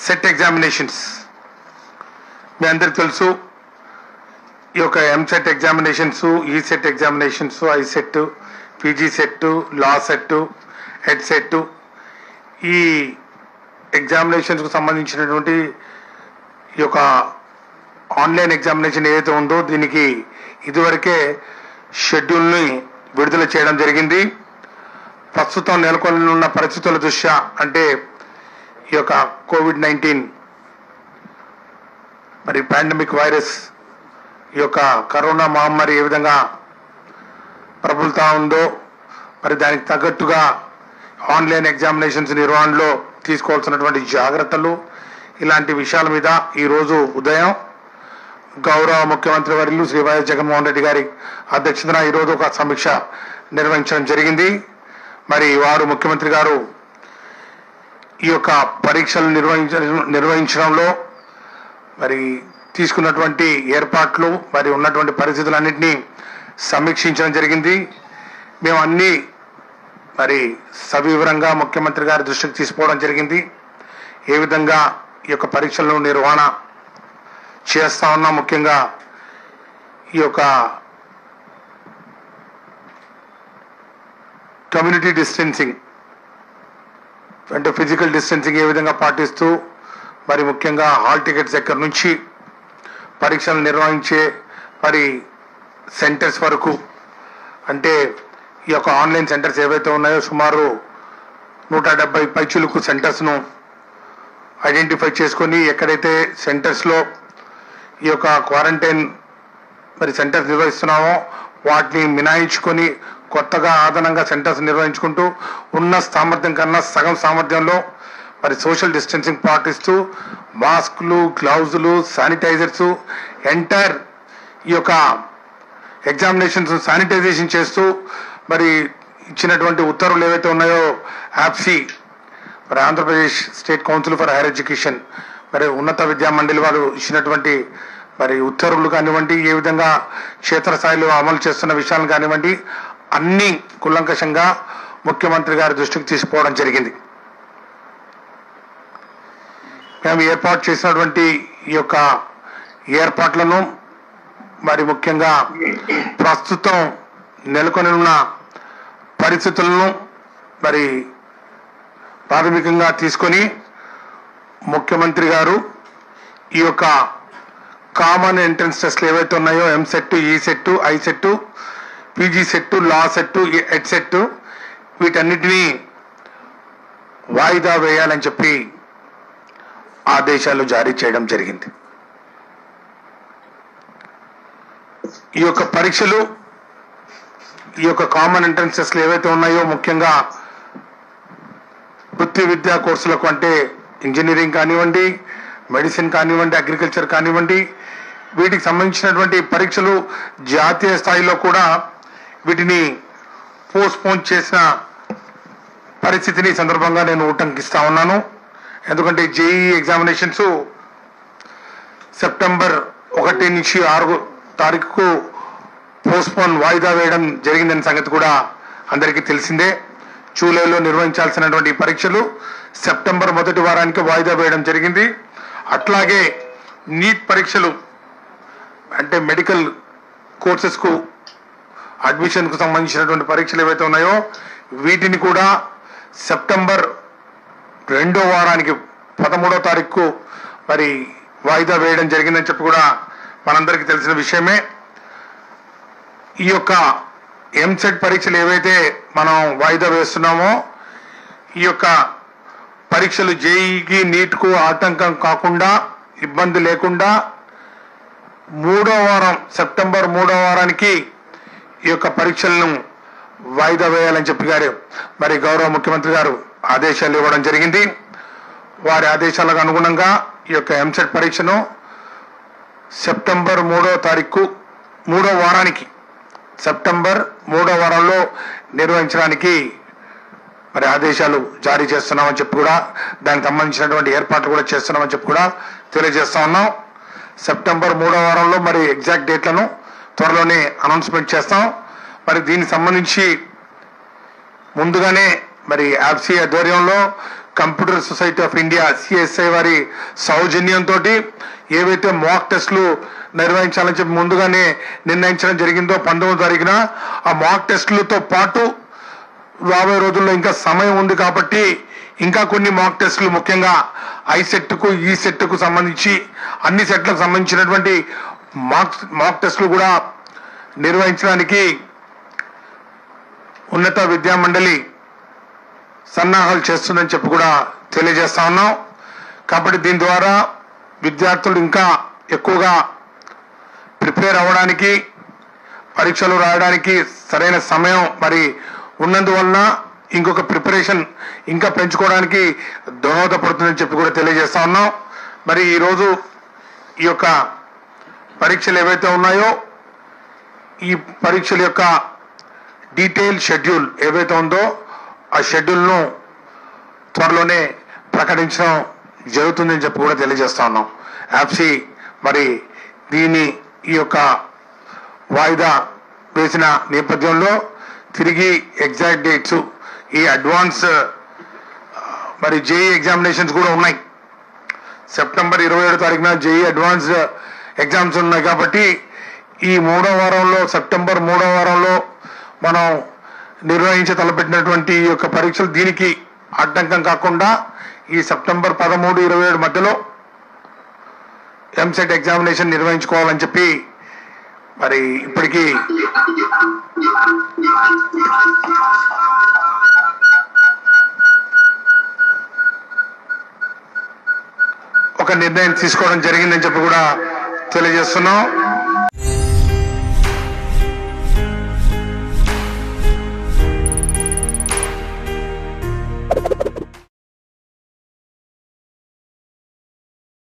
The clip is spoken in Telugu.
సెట్ ఎగ్జామినేషన్స్ మీ అందరికి తెలుసు ఈ యొక్క EAMCET examinations ECET examinations ICET PGCET LAWCET EdCET ఈ ఎగ్జామినేషన్స్కు సంబంధించినటువంటి ఈ యొక్క ఆన్లైన్ ఎగ్జామినేషన్ ఏదైతే ఉందో దీనికి ఇదివరకే షెడ్యూల్ని విడుదల చేయడం జరిగింది ప్రస్తుతం నెలకొని ఉన్న పరిస్థితుల దృష్ట్యా అంటే ఈ యొక్క కోవిడ్ నైన్టీన్ మరి పాండమిక్ వైరస్ ఈ యొక్క కరోనా మహమ్మారి ఏ విధంగా ప్రబలుతా ఉందో మరి దానికి తగ్గట్టుగా ఆన్లైన్ ఎగ్జామినేషన్స్ నిర్వహణలో తీసుకోవాల్సినటువంటి జాగ్రత్తలు ఇలాంటి విషయాల మీద ఈరోజు ఉదయం గౌరవ ముఖ్యమంత్రి వర్యులు శ్రీ వైఎస్ జగన్మోహన్ రెడ్డి గారి అధ్యక్షతన ఈరోజు ఒక సమీక్ష నిర్వహించడం జరిగింది మరి వారు ముఖ్యమంత్రి గారు ఈ యొక్క పరీక్షలు నిర్వహించ నిర్వహించడంలో మరి తీసుకున్నటువంటి ఏర్పాట్లు మరి ఉన్నటువంటి పరిస్థితులన్నింటినీ సమీక్షించడం జరిగింది మేము అన్ని మరి సవివరంగా ముఖ్యమంత్రి గారి దృష్టికి తీసుకోవడం జరిగింది ఏ విధంగా ఈ యొక్క పరీక్షలను నిర్వహణ చేస్తా ఉన్నాం ముఖ్యంగా ఈ యొక్క కమ్యూనిటీ డిస్టెన్సింగ్ అంటే ఫిజికల్ డిస్టెన్సింగ్ ఏ విధంగా పాటిస్తూ మరి ముఖ్యంగా హాల్ టికెట్స్ దగ్గర నుంచి పరీక్షలు నిర్వహించే మరి సెంటర్స్ వరకు అంటే ఈ యొక్క ఆన్లైన్ సెంటర్స్ ఏవైతే ఉన్నాయో సుమారు నూట డెబ్బై పైచులకు సెంటర్స్ను ఐడెంటిఫై చేసుకొని ఎక్కడైతే సెంటర్స్లో ఈ యొక్క క్వారంటైన్ మరి సెంటర్స్ నిర్వహిస్తున్నామో వాటిని మినాయించుకొని కొత్తగా అదనంగా సెంటర్స్ నిర్వహించుకుంటూ ఉన్న సామర్థ్యం కన్నా సగం సామర్థ్యంలో మరి సోషల్ డిస్టెన్సింగ్ పాటిస్తూ మాస్కులు గ్లౌజులు శానిటైజర్స్ ఎంటైర్ ఈ యొక్క ఎగ్జామినేషన్స్ శానిటైజేషన్ చేస్తూ మరి ఇచ్చినటువంటి ఉత్తర్వులు ఏవైతే ఉన్నాయో యాప్సీ మరి Andhra Pradesh state council for higher education మరి ఉన్నత విద్యా మండలి వారు ఇచ్చినటువంటి మరి ఉత్తర్వులు కానివ్వండి ఏ విధంగా క్షేత్రస్థాయిలో అమలు చేస్తున్న విషయాలను కానివ్వండి అన్ని కులంకషంగా ముఖ్యమంత్రి గారి దృష్టికి తీసుకోవడం జరిగింది మేము ఏర్పాటు చేసినటువంటి ఈ యొక్క ఏర్పాట్లను మరి ముఖ్యంగా ప్రస్తుతం నెలకొని ఉన్న పరిస్థితులను మరి ప్రాథమికంగా తీసుకొని ముఖ్యమంత్రి గారు ఈ యొక్క కామన్ ఎంట్రన్స్ టెస్ట్లు ఏవైతే ఉన్నాయో EAMCET ECET ICET PGCET LAWCET EdCET వీటన్నిటినీ వాయిదా వేయాలని చెప్పి ఆదేశాలు జారీ చేయడం జరిగింది ఈ యొక్క పరీక్షలు ఈ యొక్క కామన్ ఎంట్రన్స్ టెస్ట్లు ఏవైతే ఉన్నాయో ముఖ్యంగా వృత్తి విద్యా కోర్సులకు అంటే ఇంజనీరింగ్ కానివ్వండి మెడిసిన్ కానివ్వండి అగ్రికల్చర్ కానివ్వండి వీటికి సంబంధించినటువంటి పరీక్షలు జాతీయ స్థాయిలో కూడా వీటిని పోస్ట్పోన్ చేసిన పరిస్థితిని ఈ సందర్భంగా నేను ఉటంకిస్తా ఉన్నాను ఎందుకంటే జేఈ ఎగ్జామినేషన్స్ సెప్టెంబర్ ఒకటి నుంచి ఆరు తారీఖుకు పోస్ట్పోన్ వాయిదా వేయడం జరిగిందనే సంగతి కూడా అందరికీ తెలిసిందే జూలైలో నిర్వహించాల్సినటువంటి ఈ పరీక్షలు సెప్టెంబర్ మొదటి వారానికి వాయిదా వేయడం జరిగింది అట్లాగే నీట్ పరీక్షలు అంటే మెడికల్ కోర్సెస్కు అడ్మిషన్కు సంబంధించినటువంటి పరీక్షలు ఏవైతే ఉన్నాయో వీటిని కూడా సెప్టెంబర్ రెండో వారానికి పదమూడో తారీఖు మరి వాయిదా వేయడం జరిగిందని చెప్పి కూడా మనందరికీ తెలిసిన విషయమే ఈ యొక్క ఎంసెట్ పరీక్షలు ఏవైతే మనం వాయిదా వేస్తున్నామో ఈ యొక్క పరీక్షలు జేఈకి నీట్కు ఆటంకం కాకుండా ఇబ్బంది లేకుండా మూడో వారం సెప్టెంబర్ మూడో వారానికి ఈ యొక్క పరీక్షలను వాయిదా వేయాలని చెప్పి గారు మరి గౌరవ ముఖ్యమంత్రి గారు ఆదేశాలు ఇవ్వడం జరిగింది వారి ఆదేశాలకు అనుగుణంగా ఈ యొక్క ఎంసెట్ పరీక్షను సెప్టెంబర్ మూడో తారీఖు మూడో వారానికి సెప్టెంబర్ మూడో వారంలో నిర్వహించడానికి మరి ఆదేశాలు జారీ చేస్తున్నామని చెప్పి కూడా దానికి సంబంధించినటువంటి ఏర్పాట్లు కూడా చేస్తున్నామని చెప్పి కూడా తెలియజేస్తా ఉన్నాం సెప్టెంబర్ మూడో వారంలో మరి ఎగ్జాక్ట్ డేట్లను త్వరలోనే అనౌన్స్మెంట్ చేస్తాం మరి దీనికి సంబంధించి ముందుగానే మరి యాప్సీ ఆధ్వర్యంలో computer society of India CSI వారి సౌజన్యంతో ఏవైతే మాక్ టెస్టులు నిర్వహించాలని చెప్పి ముందుగానే నిర్ణయించడం జరిగిందో పంతొమ్మిది తారీఖున ఆ మాక్ టెస్టులతో పాటు రాబోయే రోజుల్లో ఇంకా సమయం ఉంది కాబట్టి ఇంకా కొన్ని మాక్ టెస్టులు ముఖ్యంగా ఐ సెట్కు ఈ సెట్కు సంబంధించి అన్ని సెట్లకు సంబంధించినటువంటి మాక్ మాక్ టెస్టులు కూడా నిర్వహించడానికి ఉన్నత విద్యా మండలి సన్నాహాలు చేస్తుందని చెప్పి కూడా తెలియజేస్తా ఉన్నాం కాబట్టి దీని ద్వారా విద్యార్థులు ఇంకా ఎక్కువగా ప్రిపేర్ అవ్వడానికి పరీక్షలు రాయడానికి సరైన సమయం మరి ఉన్నందువలన ఇంకొక ప్రిపరేషన్ ఇంకా పెంచుకోవడానికి దోహదపడుతుందని చెప్పి కూడా తెలియజేస్తా ఉన్నాం మరి ఈరోజు ఈ యొక్క పరీక్షలు ఏవైతే ఉన్నాయో ఈ పరీక్షల యొక్క డీటెయిల్ షెడ్యూల్ ఏవైతే ఉందో ఆ షెడ్యూల్ను త్వరలోనే ప్రకటించడం జరుగుతుందని చెప్పి కూడా తెలియజేస్తా ఉన్నాం యాప్సీ మరి దీని ఈ యొక్క వాయిదా వేసిన నేపథ్యంలో తిరిగి ఎగ్జాక్ట్ డేట్స్ ఈ అడ్వాన్స్ ఆ, మరి జేఈ ఎగ్జామినేషన్స్ కూడా ఉన్నాయి సెప్టెంబర్ ఇరవై ఏడు తారీఖున జేఈ అడ్వాన్స్ ఎగ్జామ్స్ ఉన్నాయి కాబట్టి ఈ మూడో వారంలో సెప్టెంబర్ మూడో వారంలో మనం నిర్వహించ తలపెట్టినటువంటి ఈ యొక్క పరీక్షలు దీనికి అడ్డంకం కాకుండా ఈ సెప్టెంబర్ పదమూడు ఇరవై ఏడు మధ్యలో ఎంసెట్ ఎగ్జామినేషన్ నిర్వహించుకోవాలని చెప్పి మరి ఇప్పటికీ ఒక నిర్ణయం తీసుకోవడం జరిగిందని చెప్పి కూడా తెలియజేస్తున్నాం